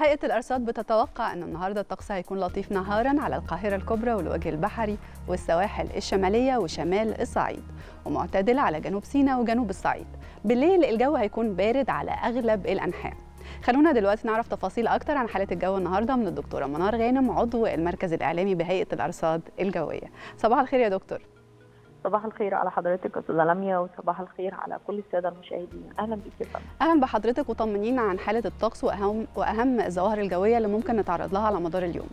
هيئة الأرصاد بتتوقع أن النهاردة الطقس هيكون لطيف نهارا على القاهرة الكبرى والوجه البحري والسواحل الشمالية وشمال الصعيد ومعتدل على جنوب سيناء وجنوب الصعيد بالليل الجو هيكون بارد على أغلب الأنحاء خلونا دلوقتي نعرف تفاصيل أكتر عن حالة الجو النهاردة من الدكتورة منار غانم عضو المركز الإعلامي بهيئة الأرصاد الجوية صباح الخير يا دكتور صباح الخير على حضرتك استاذه لميا وصباح الخير على كل الساده المشاهدين اهلا بك يا فندم أهلا بحضرتك وطمنينا عن حالة الطقس وأهم وأهم الظواهر الجوية اللي ممكن نتعرض لها على مدار اليوم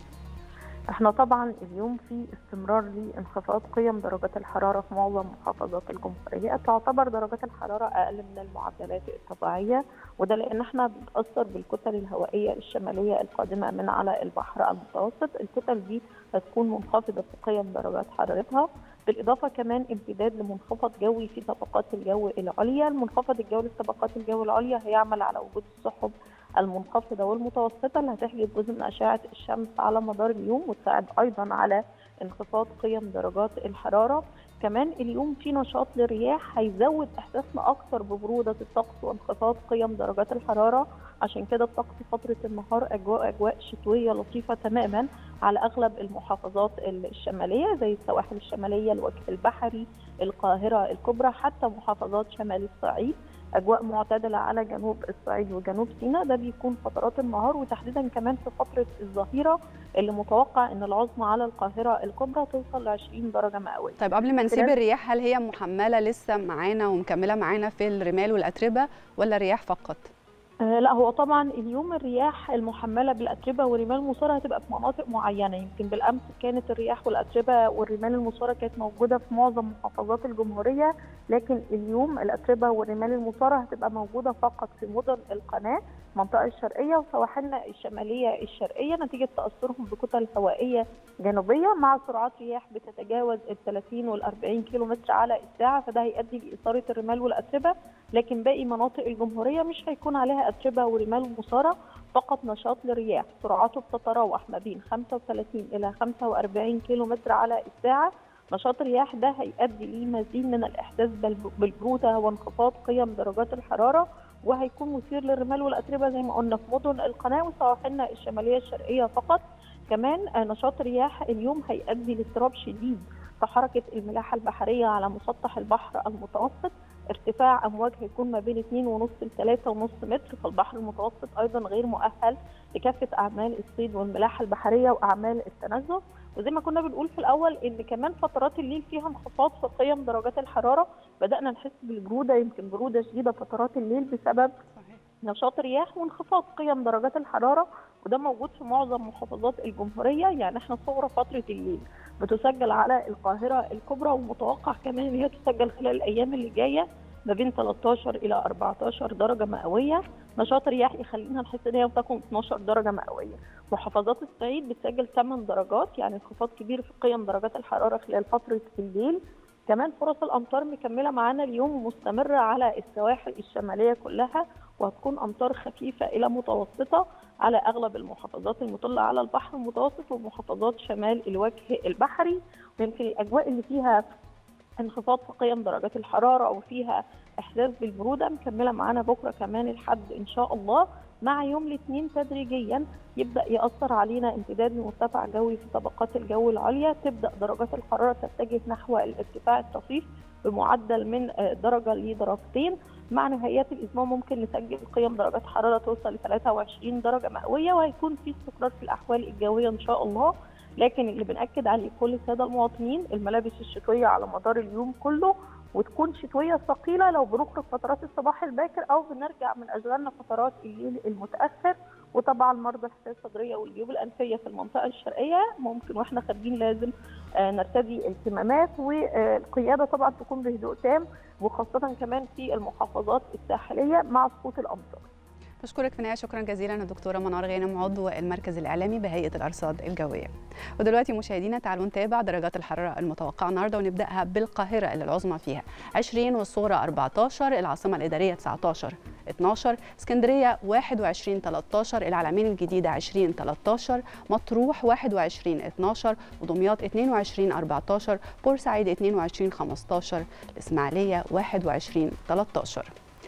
احنا طبعا اليوم في استمرار لانخفاض قيم درجات الحراره في معظم محافظات الجمهوريه تعتبر درجات الحراره اقل من المعدلات الطبيعيه وده لان احنا بنتاثر بالكتل الهوائيه الشماليه القادمه من على البحر المتوسط الكتل دي هتكون منخفضه في قيم درجات حرارتها بالاضافه كمان امتداد لمنخفض جوي في طبقات الجو العليا المنخفض الجوي لطبقات الجو العليا هيعمل على وجود السحب المنخفضه والمتوسطه اللي هتحجب جزء من اشعه الشمس على مدار اليوم وتساعد ايضا على انخفاض قيم درجات الحراره كمان اليوم في نشاط للرياح هيزود احساسنا اكثر ببروده الطقس وانخفاض قيم درجات الحراره عشان كده الطقس فتره النهار اجواء اجواء شتويه لطيفه تماما على اغلب المحافظات الشماليه زي السواحل الشماليه الوجه البحري القاهره الكبرى حتى محافظات شمال الصعيد اجواء معتدله على جنوب الصعيد وجنوب سيناء ده بيكون فترات النهار وتحديدا كمان في فتره الظهيره اللي متوقع ان العظمى على القاهره الكبرى توصل ل 20 درجه مئويه. طيب قبل ما نسيب الرياح هل هي محملة لسه معانا ومكملة معانا في الرمال والأتربة ولا رياح فقط؟ آه لا هو طبعا اليوم الرياح المحمله بالاتربه والرمال المثاره هتبقى في مناطق معينه يمكن بالامس كانت الرياح والاتربه والرمال المثاره كانت موجوده في معظم محافظات الجمهوريه لكن اليوم الاتربه والرمال المثاره هتبقى موجوده فقط في مدن القناه المنطقه الشرقيه وسواحلنا الشماليه الشرقيه نتيجه تاثرهم بكتل هوائيه جنوبيه مع سرعات رياح بتتجاوز ال 30 وال 40 كيلو متر على الساعه فده هيؤدي لاثاره الرمال والاتربه لكن باقي مناطق الجمهوريه مش هيكون عليها اتربه ورمال مثاره فقط نشاط للرياح سرعته بتتراوح ما بين 35 الى 45 كيلو متر على الساعه نشاط الرياح ده هيؤدي لمزيد من الاحساس بالبروده وانخفاض قيم درجات الحراره وهيكون مثير للرمال والاتربه زي ما قلنا في مدن القناه وسواحلنا الشماليه الشرقيه فقط كمان نشاط الرياح اليوم هيؤدي لاضطراب شديد في حركه الملاحه البحريه على مسطح البحر المتوسط ارتفاع امواج هيكون ما بين 2.5 ل 3.5 متر فالبحر المتوسط ايضا غير مؤهل لكافه اعمال الصيد والملاحه البحريه واعمال التنزه وزي ما كنا بنقول في الاول ان كمان فترات الليل فيها انخفاض في قيم درجات الحراره بدانا نحس بالبروده يمكن بروده شديده فترات الليل بسبب نشاط الرياح وانخفاض قيم درجات الحراره وده موجود في معظم محافظات الجمهوريه يعني احنا صغرى فتره الليل بتسجل على القاهره الكبرى ومتوقع كمان ان هي تسجل خلال الايام اللي جايه ما بين 13 الى 14 درجه مئويه نشاط الرياح يخلينا نحس ان هي تكون 12 درجه مئويه محافظات الصعيد بتسجل 8 درجات يعني انخفاض كبير في قيم درجات الحراره خلال فتره الليل كمان فرص الامطار مكمله معانا اليوم ومستمره على السواحل الشماليه كلها وهتكون امطار خفيفه الى متوسطه على اغلب المحافظات المطله على البحر المتوسط ومحافظات شمال الوجه البحري ويمكن الاجواء اللي فيها انخفاض في قيم درجات الحراره وفيها احساس بالبروده مكمله معانا بكره كمان الحد ان شاء الله مع يوم الاثنين تدريجيا يبدا ياثر علينا امتداد لمرتفع جوي في طبقات الجو العليا تبدا درجات الحراره تتجه نحو الارتفاع الطفيف بمعدل من درجه لدرجتين مع نهايات الاسبوع ممكن نسجل قيم درجات حراره توصل ل 23 درجه مئويه وهيكون في استقرار في الاحوال الجويه ان شاء الله لكن اللي بناكد عليه كل الساده المواطنين الملابس الشتويه على مدار اليوم كله وتكون شتويه ثقيله لو بنخرج فترات الصباح الباكر او بنرجع من اشغالنا فترات الليل المتاخر وطبعا مرضى الحساسيه الصدريه والجيوب الانفيه في المنطقه الشرقيه ممكن واحنا خارجين لازم نرتدي الكمامات والقياده طبعا تكون بهدوء تام وخاصه كمان في المحافظات الساحليه مع سقوط الامطار. بشكرك في النهايه شكرا جزيلا الدكتوره منار غانم عضو المركز الاعلامي بهيئه الارصاد الجويه. ودلوقتي مشاهدينا تعالوا نتابع درجات الحراره المتوقعه النهارده ونبداها بالقاهره اللي العظمى فيها 20 والصغرى 14 العاصمه الاداريه 19 12 اسكندريه 21 13 العلمين الجديده 20 13 مطروح 21 12 ودمياط 22 14 بورسعيد 22 15 الاسماعيليه 21 13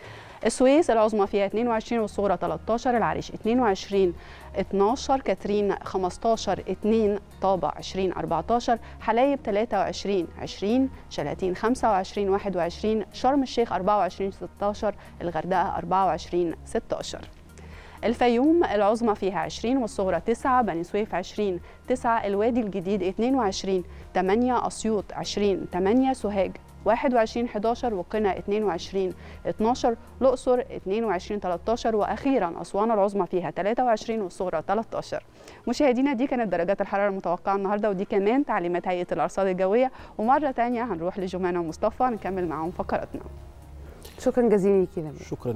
السويس العظمى فيها 22 والصغرى 13 العريش 22 12 كاترين 15 2 طابة 20 14 حلايب 23 20 شلاتين 25 21 شرم الشيخ 24 16 الغردقة 24 16 الفيوم العظمى فيها 20 والصغرى 9 بني سويف 20 9 الوادي الجديد 22 8 أسيوط 20 8 سوهاج 21 11 وقنا 22 12 الأقصر 22 13 وأخيرا أسوان العظمى فيها 23 والصغرى 13 مشاهدينا دي كانت درجات الحرارة المتوقعة النهاردة ودي كمان تعليمات هيئة الأرصاد الجوية ومرة تانية هنروح لجمانة ومصطفى نكمل معاهم فقراتنا شكرا جزيلا ليكي شكرا